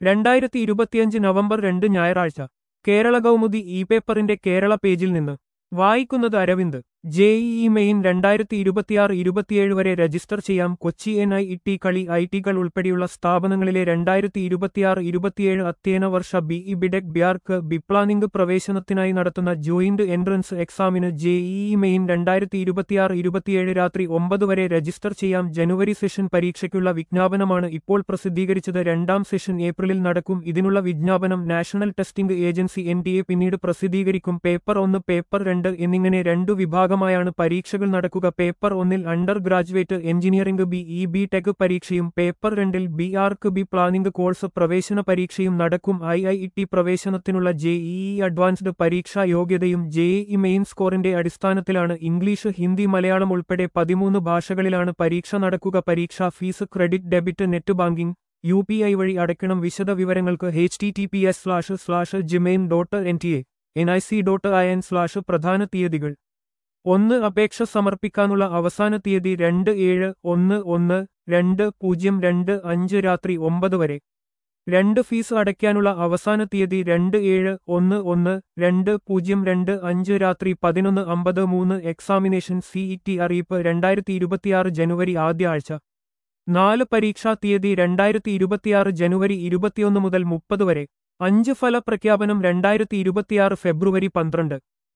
രണ്ടായിരത്തി ഇരുപത്തിയഞ്ച് നവംബർ രണ്ട് ഞായറാഴ്ച കേരള കൗമുദി ഇ പേപ്പറിന്റെ കേരള പേജിൽ നിന്ന് വായിക്കുന്നത് അരവിന്ദ് ജെഇഇ മെയിൻ രണ്ടായിരത്തി ഇരുപത്തിയാറ് ഇരുപത്തിയേഴ് വരെ രജിസ്റ്റർ ചെയ്യാം Kochi N I E T കളി ഐ ടികൾ ഉൾപ്പെടെയുള്ള സ്ഥാപനങ്ങളിലെ രണ്ടായിരത്തി ഇരുപത്തിയാറ് ഇരുപത്തിയേഴ് അധ്യയന വർഷ ബിഇ ബിടെക് ബിയാർക്ക് ബിപ്ലാനിംഗ് പ്രവേശനത്തിനായി നടത്തുന്ന ജോയിന്റ് എൻട്രൻസ് എക്സാമിന് ജെഇഇ മെയിൻ രണ്ടായിരത്തി ഇരുപത്തിയാറ് ഇരുപത്തിയേഴ് രാത്രി ഒമ്പത് വരെ രജിസ്റ്റർ ചെയ്യാം ജനുവരി സെഷൻ പരീക്ഷയ്ക്കുള്ള വിജ്ഞാപനമാണ് ഇപ്പോൾ പ്രസിദ്ധീകരിച്ചത് രണ്ടാം സെഷൻ ഏപ്രിലിൽ നടക്കും ഇതിനുള്ള വിജ്ഞാപനം national testing agency N T A പിന്നീട് പ്രസിദ്ധീകരിക്കും പേപ്പർ ഒന്ന് പേപ്പർ രണ്ട് എന്നിങ്ങനെ രണ്ടു വിഭാഗമായാണ് പരീക്ഷകൾ നടക്കുക പേപ്പർ ഒന്നിൽ undergraduate engineering B E B tech പരീക്ഷയും പേപ്പർ രണ്ടിൽ B arch B planning course പ്രവേശന പരീക്ഷയും നടക്കും ഐ ഐ ഇ ടി പ്രവേശനത്തിനുള്ള ജെഇഇ അഡ്വാൻസ്ഡ് പരീക്ഷാ യോഗ്യതയും ജെഇഇ മെയിൻ സ്കോറിന്റെ അടിസ്ഥാനത്തിലാണ് ഇംഗ്ലീഷ് ഹിന്ദി മലയാളം ഉൾപ്പെടെ പതിമൂന്ന് ഭാഷകളിലാണ് പരീക്ഷ നടക്കുക പരീക്ഷാ fees credit debit net banking U P I വഴി അടയ്ക്കണം വിശദ വിവരങ്ങൾക്ക് H T T P S slash slash jeemain dot N T A N I C dot I N slash പ്രധാന തീയതികൾ ഒന്ന് അപേക്ഷ സമർപ്പിക്കാനുള്ള അവസാന തീയതി രണ്ട് ഏഴ് ഒന്ന് ഒന്ന് രണ്ട് പൂജ്യം രണ്ട് അഞ്ച് രാത്രി ഒമ്പത് വരെ രണ്ട് ഫീസ് അടയ്ക്കാനുള്ള അവസാന തീയതി രണ്ട് ഏഴ് ഒന്ന് ഒന്ന് രണ്ട് പൂജ്യം രണ്ട് അഞ്ച് രാത്രി പതിനൊന്ന് അമ്പത് മൂന്ന് എക്സാമിനേഷൻ സിഇടി അറിയിപ്പ് രണ്ടായിരത്തി ഇരുപത്തിയാറ് ജനുവരി ആദ്യ ആഴ്ച നാല് പരീക്ഷാ തീയതി രണ്ടായിരത്തി ഇരുപത്തിയാറ് ജനുവരി ഇരുപത്തിയൊന്ന് മുതൽ മുപ്പത് വരെ അഞ്ച് ഫല പ്രഖ്യാപനം രണ്ടായിരത്തി ഇരുപത്തിയാറ് ഫെബ്രുവരി പന്ത്രണ്ട്